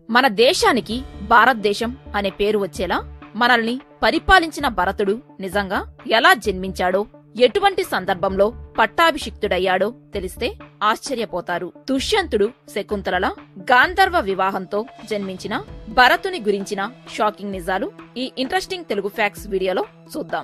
మన దేశానికి భారతదేశం అనే పేరు వచ్చేలా మనల్ని పరిపాలించిన భరతుడు నిజంగా ఎలా జన్మించాడో ఎటువంటి సందర్భంలో పట్టాభిషిక్తుడయ్యాడో తెలిస్తే ఆశ్చర్యపోతారు దుష్యంతుడు శకుంతలల గాంధర్వ వివాహంతో జన్మించిన భరతుని గురించిన షాకింగ్ నిజాలు ఈ ఇంట్రెస్టింగ్ తెలుగు ఫ్యాక్స్ వీడియోలో చూద్దాం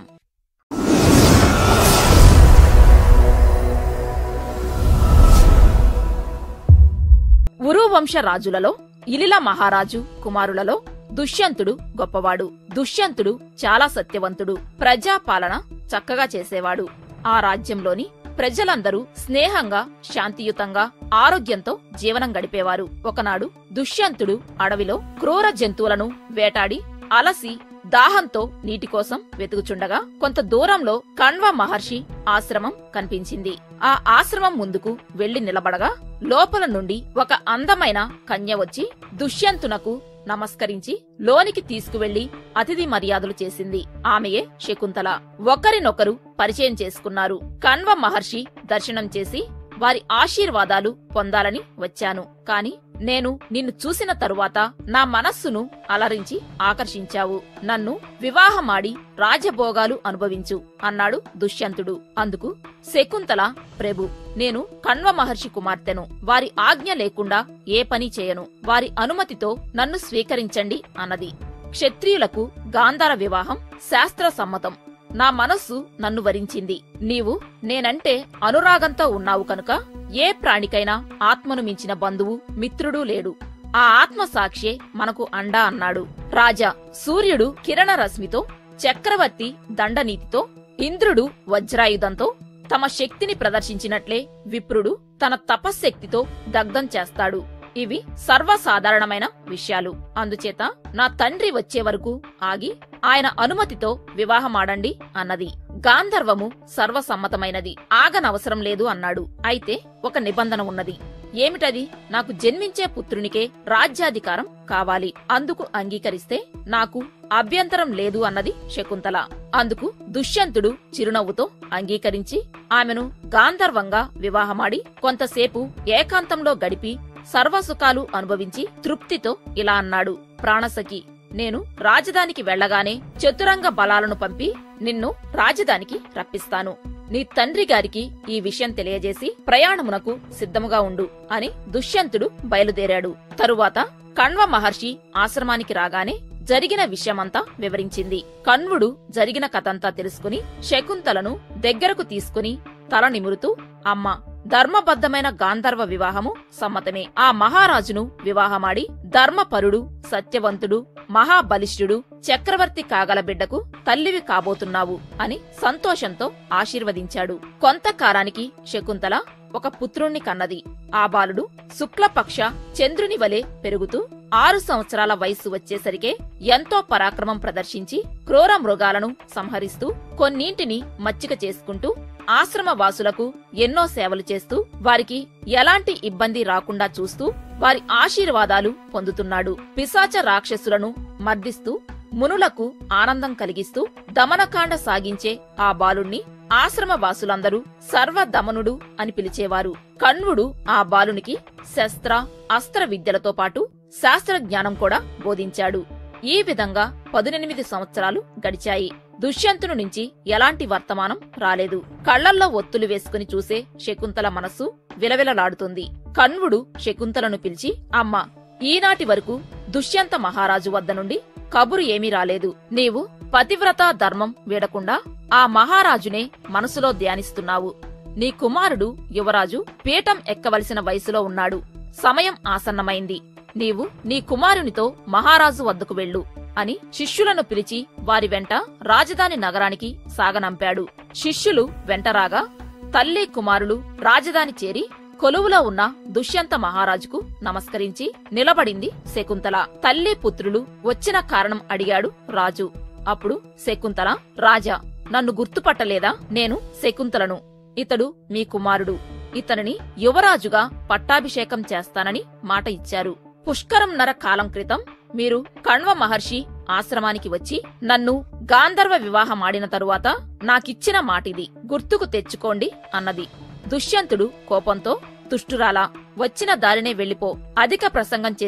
ఉరువంశ రాజులలో ఇలిల మహారాజు కుమారులలో దుష్యంతుడు గొప్పవాడు దుష్యంతుడు చాలా సత్యవంతుడు ప్రజాపాలన చక్కగా చేసేవాడు ఆ రాజ్యంలోని ప్రజలందరూ స్నేహంగా శాంతియుతంగా ఆరోగ్యంతో జీవనం గడిపేవారు ఒకనాడు దుష్యంతుడు అడవిలో క్రూర జంతువులను వేటాడి అలసి దాహంతో నీటి కోసం వెతుకుచుండగా కొంత దూరంలో కణ్వ మహర్షి ఆశ్రమం కనిపించింది ఆ ఆశ్రమం ముందుకు వెళ్లి నిలబడగా లోపల నుండి ఒక అందమైన కన్య వచ్చి దుష్యంతునకు నమస్కరించి లోనికి తీసుకువెళ్లి అతిథి మర్యాదలు చేసింది ఆమెయే శకుంతల ఒకరినొకరు పరిచయం చేసుకున్నారు కణ్వ మహర్షి దర్శనం చేసి వారి ఆశీర్వాదాలు పొందాలని వచ్చాను కాని నేను నిన్ను చూసిన తరువాత నా మనస్సును అలరించి ఆకర్షించావు నన్ను వివాహమాడి రాజభోగాలు అనుభవించు అన్నాడు దుష్యంతుడు అందుకు శకుంతల ప్రభు నేను కణ్వ మహర్షి కుమార్తెను వారి ఆజ్ఞ లేకుండా ఏ పని చేయను వారి అనుమతితో నన్ను స్వీకరించండి అన్నది క్షత్రియులకు గాంధార వివాహం శాస్త్ర సమ్మతం నా మనస్సు నన్ను వరించింది నీవు నేనంటే అనురాగంతో ఉన్నావు కనుక ఏ ప్రాణికైనా ఆత్మను మించిన బంధువు మిత్రుడు లేడు ఆ ఆత్మ సాక్షే మనకు అండా అన్నాడు రాజా సూర్యుడు కిరణ రశ్మితో చక్రవర్తి దండనీతితో ఇంద్రుడు వజ్రాయుధంతో తమ శక్తిని ప్రదర్శించినట్లే విప్రుడు తన తపశ్శక్తితో దగ్ధం చేస్తాడు ఇవి సర్వసాధారణమైన విషయాలు అందుచేత నా తండ్రి వచ్చే వరకు ఆగి ఆయన అనుమతితో వివాహమాడండి అన్నది గాంధర్వము సర్వసమ్మతమైనది ఆగనవసరం లేదు అన్నాడు అయితే ఒక నిబంధన ఉన్నది ఏమిటది నాకు జన్మించే పుత్రునికే రాజ్యాధికారం కావాలి అందుకు అంగీకరిస్తే నాకు అభ్యంతరం లేదు అన్నది శకుంతల అందుకు దుష్యంతుడు చిరునవ్వుతో అంగీకరించి ఆమెను గాంధర్వంగా వివాహమాడి కొంతసేపు ఏకాంతంలో గడిపి సర్వసుఖాలు అనుభవించి తృప్తితో ఇలా అన్నాడు ప్రాణసఖి నేను రాజధానికి వెళ్లగానే చతురంగ బలాలను పంపి నిన్ను రాజధానికి రప్పిస్తాను నీ తండ్రి గారికి ఈ విషయం తెలియజేసి ప్రయాణమునకు సిద్ధముగా ఉండు అని దుష్యంతుడు బయలుదేరాడు తరువాత కణ్వ మహర్షి ఆశ్రమానికి రాగానే జరిగిన విషయమంతా వివరించింది కణ్వుడు జరిగిన కథంతా తెలుసుకుని శకుంతలను దగ్గరకు తీసుకుని తల నిమురుతూ అమ్మా ధర్మబద్ధమైన గాంధర్వ వివాహము సమ్మతమే ఆ మహారాజును వివాహమాడి ధర్మపరుడు సత్యవంతుడు మహాబలిష్ఠుడు చక్రవర్తి కాగల బిడ్డకు తల్లివి కాబోతున్నావు అని సంతోషంతో ఆశీర్వదించాడు కొంతకాలానికి శకుంతల ఒక పుత్రుణ్ణి కన్నది ఆ బాలుడు శుక్లపక్ష చంద్రుని వలె పెరుగుతూ ఆరు సంవత్సరాల వయస్సు వచ్చేసరికే ఎంతో పరాక్రమం ప్రదర్శించి క్రూర మృగాలను సంహరిస్తూ కొన్నింటిని మచ్చిక చేసుకుంటూ ఆశ్రమ వాసులకు ఎన్నో సేవలు చేస్తూ వారికి ఎలాంటి ఇబ్బంది రాకుండా చూస్తూ వారి ఆశీర్వాదాలు పొందుతున్నాడు పిశాచ రాక్షసులను మర్దిస్తూ మునులకు ఆనందం కలిగిస్తూ దమనకాండ సాగించే ఆ బాలుణ్ణి ఆశ్రమ వాసులందరూ సర్వదమనుడు అని పిలిచేవారు కణ్వుడు ఆ బాలునికి శస్త్ర అస్త్ర విద్యలతో పాటు శాస్త్ర జ్ఞానం కూడా బోధించాడు ఈ విధంగా పదునెనిమిది సంవత్సరాలు గడిచాయి దుష్యంతుని నుంచి ఎలాంటి వర్తమానం రాలేదు కళ్లల్లో ఒత్తులు వేసుకుని చూసే శకుంతల మనస్సు విలవిలలాడుతుంది కణ్వుడు శకుంతలను పిలిచి అమ్మా ఈనాటి వరకు దుష్యంత మహారాజు వద్ద నుండి కబురు ఏమీ రాలేదు నీవు పతివ్రత ధర్మం వీడకుండా ఆ మహారాజునే మనసులో ధ్యానిస్తున్నావు నీ కుమారుడు యువరాజు పీఠం ఎక్కవలసిన వయసులో ఉన్నాడు సమయం ఆసన్నమైంది నీవు నీ కుమారునితో మహారాజు వద్దకు వెళ్ళు అని శిష్యులను పిలిచి వారి వెంట రాజధాని నగరానికి సాగనంపాడు శిష్యులు వెంటరాగా తల్లి కుమారులు రాజధాని చేరి కొలువులో ఉన్న దుష్యంత మహారాజుకు నమస్కరించి నిలబడింది శకుంతల తల్లి పుత్రులు వచ్చిన కారణం అడిగాడు రాజు అప్పుడు శకుంతల రాజా నన్ను గుర్తుపట్టలేదా నేను శకుంతలను ఇతడు మీ కుమారుడు ఇతనిని యువరాజుగా పట్టాభిషేకం చేస్తానని మాట ఇచ్చారు పుష్కరంన్నర కాలం క్రితం మీరు కణ్వ మహర్షి ఆశ్రమానికి వచ్చి నన్ను గాంధర్వ వివాహమాడిన తరువాత నాకిచ్చిన మాటిది గుర్తుకు తెచ్చుకోండి అన్నది దుష్యంతుడు కోపంతో తుష్టురాలా వచ్చిన దారినే వెళ్ళిపో అధిక ప్రసంగం చేస్తే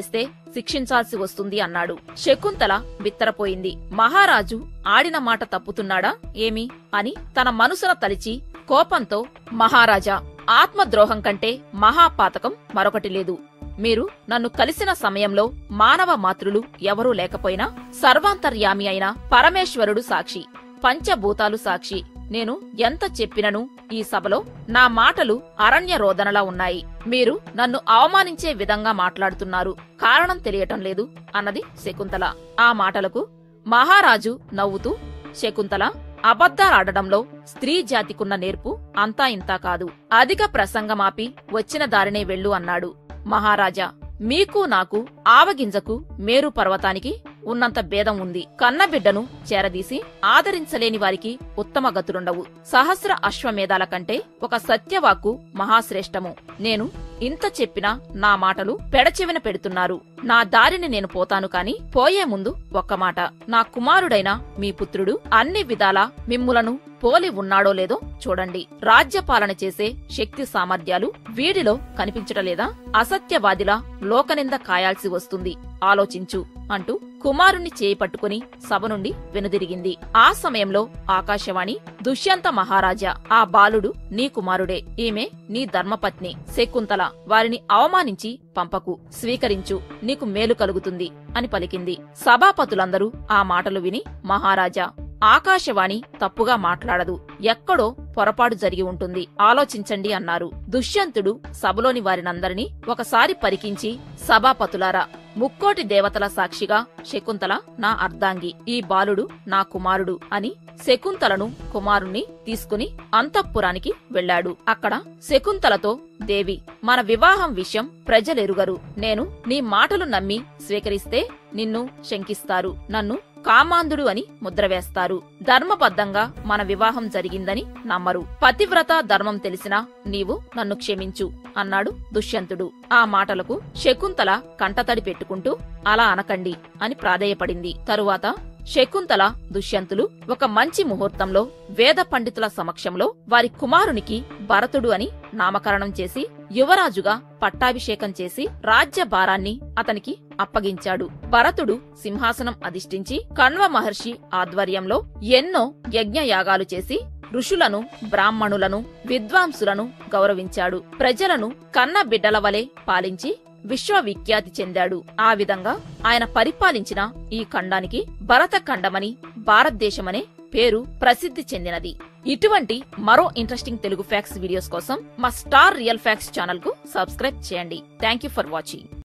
శిక్షించాల్సి వస్తుంది అన్నాడు శకుంతల బిత్తరపోయింది మహారాజు ఆడిన మాట తప్పుతున్నాడా ఏమి అని తన మనసున తలిచి కోపంతో మహారాజా ఆత్మద్రోహం కంటే మహాపాతకం మరొకటి లేదు మీరు నన్ను కలిసిన సమయంలో మానవ మాతృలు ఎవరూ లేకపోయినా సర్వాంతర్యామి అయిన పరమేశ్వరుడు సాక్షి పంచభూతాలు సాక్షి నేను ఎంత చెప్పినను ఈ సభలో నా మాటలు అరణ్య రోదనలా ఉన్నాయి మీరు నన్ను అవమానించే విధంగా మాట్లాడుతున్నారు కారణం తెలియటం లేదు అన్నది శకుంతల ఆ మాటలకు మహారాజు నవ్వుతూ శకుంతల అబద్ధాలాడడంలో స్త్రీ జాతికున్న నేర్పు అంతా ఇంతా కాదు అధిక ప్రసంగమాపి వచ్చిన దారినే వెళ్ళు అన్నాడు మహారాజా మీకు నాకు ఆవగింజకు మేరు పర్వతానికి ఉన్నంత భేదం ఉంది కన్నబిడ్డను చేరదీసి ఆదరించలేని వారికి ఉత్తమ గతులుండవు సహస్ర అశ్వమేధాల కంటే ఒక సత్యవాక్కు మహాశ్రేష్టము నేను ఇంత చెప్పినా నా మాటలు పెడచెవిన పెడుతున్నారు నా దారిని నేను పోతాను కాని పోయే ముందు ఒక్క మాట నా కుమారుడైన మీ పుత్రుడు అన్ని విధాలా మిమ్ములను పోలి ఉన్నాడో లేదో చూడండి రాజ్యపాలన చేసే శక్తి సామర్థ్యాలు వీడిలో కనిపించటలేదా అసత్యవాదిలా లోకనింద కాయాల్సి వస్తుంది ఆలోచించు అంటూ కుమారుణ్ణి చేయి పట్టుకుని సభ నుండి వెనుదిరిగింది ఆ సమయంలో ఆకాశవాణి దుష్యంత మహారాజా ఆ బాలుడు నీ కుమారుడే ఈమె నీ ధర్మపత్ని శకుంతల వారిని అవమానించి పంపకు స్వీకరించు నీకు మేలు కలుగుతుంది అని పలికింది సభాపతులందరూ ఆ మాటలు విని మహారాజా ఆకాశవాణి తప్పుగా మాట్లాడదు ఎక్కడో పొరపాటు జరిగి ఉంటుంది ఆలోచించండి అన్నారు దుష్యంతుడు సభలోని వారినందరినీ ఒకసారి పరికించి సభాపతులారా ముక్కోటి దేవతల సాక్షిగా శకుంతల నా అర్ధాంగి ఈ బాలుడు నా కుమారుడు అని శకుంతలను కుమారుణ్ణి తీసుకుని అంతఃపురానికి వెళ్లాడు అక్కడ శకుంతలతో దేవి మన వివాహం విషయం ప్రజలెరుగరు నేను నీ మాటలు నమ్మి స్వీకరిస్తే నిన్ను శంకిస్తారు నన్ను కామాంధుడు అని ముద్ర వేస్తారు ధర్మబద్ధంగా మన వివాహం జరిగిందని నమ్మరు పతివ్రత ధర్మం తెలిసినా నీవు నన్ను క్షమించు అన్నాడు దుష్యంతుడు ఆ మాటలకు శకుంతల కంటతడి పెట్టుకుంటూ అలా అనకండి అని ప్రాధేయపడింది తరువాత శకుంతల దుష్యంతులు ఒక మంచి ముహూర్తంలో వేద పండితుల సమక్షంలో వారి కుమారునికి భరతుడు అని నామకరణం చేసి యువరాజుగా పట్టాభిషేకం చేసి రాజ్య భారాన్ని అతనికి అప్పగించాడు భరతుడు సింహాసనం అధిష్ఠించి కణ్వ మహర్షి ఆధ్వర్యంలో ఎన్నో యజ్ఞయాగాలు చేసి ఋషులను బ్రాహ్మణులను విద్వాంసులను గౌరవించాడు ప్రజలను కన్న బిడ్డల వలె పాలించి విశ్వవిఖ్యాతి చెందాడు ఆ విధంగా ఆయన పరిపాలించిన ఈ ఖండానికి భరత ఖండమని భారతదేశమనే పేరు ప్రసిద్ధి చెందినది ఇటువంటి మరో ఇంట్రెస్టింగ్ తెలుగు ఫ్యాక్స్ వీడియోస్ కోసం మా స్టార్ రియల్ ఫ్యాక్స్ ఛానల్ కు సబ్స్క్రైబ్ చేయండి థ్యాంక్ యూ ఫర్ వాచింగ్